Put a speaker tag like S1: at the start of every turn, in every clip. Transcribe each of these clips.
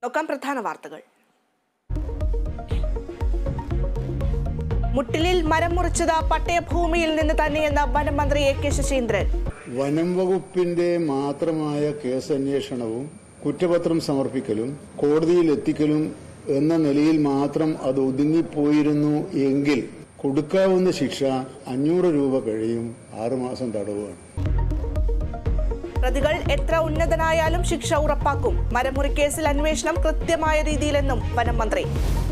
S1: നോക്കാം പ്രധാന വാർത്തകൾ മുട്ടിലിൽ മരം മുറിച്ചത് പട്ടയഭൂമിയിൽ നിന്ന് തന്നെയെന്ന് വനമന്ത്രി എ കെ ശശീന്ദ്രൻ
S2: വനം വകുപ്പിന്റെ മാത്രമായ കേസന്വേഷണവും കുറ്റപത്രം സമർപ്പിക്കലും കോടതിയിൽ എത്തിക്കലും എന്ന നിലയിൽ മാത്രം അത് ഒതുങ്ങിപ്പോയിരുന്നു എങ്കിൽ കൊടുക്കാവുന്ന ശിക്ഷ അഞ്ഞൂറ് രൂപ കഴിയും ആറുമാസം തടവുമാണ്
S1: പ്രതികൾ എത്ര ഉന്നതനായാലും ശിക്ഷ ഉറപ്പാക്കും മരമുറി കേസിൽ അന്വേഷണം കൃത്യമായ രീതിയിലെന്നും വനം മന്ത്രി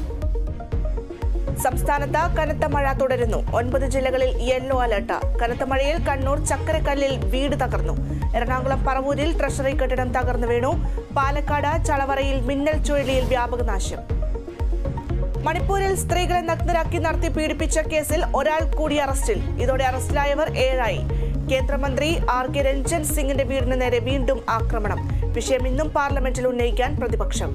S1: സംസ്ഥാനത്ത് കനത്ത മഴ തുടരുന്നു ഒൻപത് ജില്ലകളിൽ യെല്ലോ അലർട്ട് കനത്ത മഴയിൽ കണ്ണൂർ ചക്കരക്കല്ലിൽ വീട് തകർന്നു എറണാകുളം പറവൂരിൽ ട്രഷറി കെട്ടിടം തകർന്നു വീണു പാലക്കാട് ചളവറയിൽ മിന്നൽ ചുഴലിയിൽ വ്യാപക നാശം മണിപ്പൂരിൽ സ്ത്രീകളെ നഗ്നരാക്കി നടത്തി പീഡിപ്പിച്ച കേസിൽ ഒരാൾ കൂടി അറസ്റ്റിൽ ഇതോടെ അറസ്റ്റിലായവർ ഏഴായി കേന്ദ്രമന്ത്രി ആർ കെ രഞ്ജൻ സിംഗിന്റെ വീടിന് നേരെ വീണ്ടും ആക്രമണം വിഷയം ഇന്നും പാർലമെന്റിൽ ഉന്നയിക്കാൻ പ്രതിപക്ഷം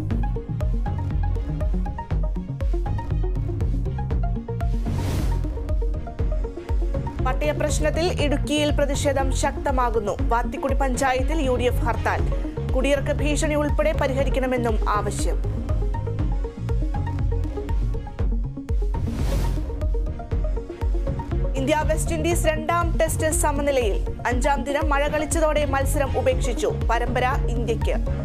S1: പട്ടയ പ്രശ്നത്തിൽ ഇടുക്കിയിൽ പ്രതിഷേധം ശക്തമാകുന്നു വാത്തിക്കുടി പഞ്ചായത്തിൽ യു ഡി എഫ് ഹർത്താൽ കുടിയിറക്ക ഭീഷണി ഉൾപ്പെടെ പരിഹരിക്കണമെന്നും ആവശ്യം ഇന്ത്യ വെസ്റ്റ് ഇൻഡീസ് രണ്ടാം ടെസ്റ്റ് സമനിലയിൽ അഞ്ചാം ദിനം മഴ കളിച്ചതോടെ മത്സരം ഉപേക്ഷിച്ചു പരമ്പര ഇന്ത്യയ്ക്ക്